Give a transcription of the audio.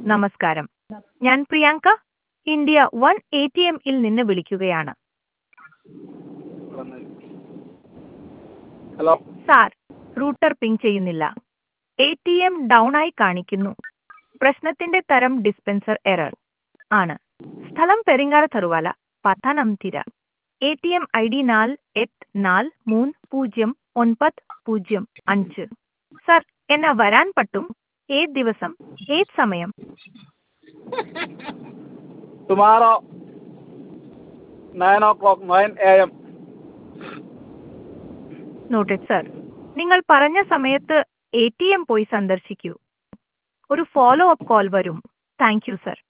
നമസ്കാരം ഞാൻ Priyanka India one A T എമ്മിൽ നിന്ന് വിളിക്കുകയാണ് ഹലോ സാർ റൂട്ടർ പിങ് ചെയ്യുന്നില്ല എ ടി എം ഡൗൺ ആയി കാണിക്കുന്നു പ്രശ്നത്തിന്റെ തരം ഡിസ്പെൻസർ എറർ ആണ് സ്ഥലം Peringara Tharuvala Pathanamthitta A T M I D നാല് എട്ട് നാല് മൂന്ന് പൂജ്യം ഒൻപത് പൂജ്യം അഞ്ച് സർ എന്നെ വരാൻ പറ്റും ഏത് ദിവസം ഏത് സമയം tomorrow nine o'clock nine A M noted sir നിങ്ങൾ പറഞ്ഞ സമയത്ത് എ ടി എം പോയി സന്ദർശിക്കൂ ഒരു ഫോളോ അപ്പ് കോൾ വരും താങ്ക് യു സർ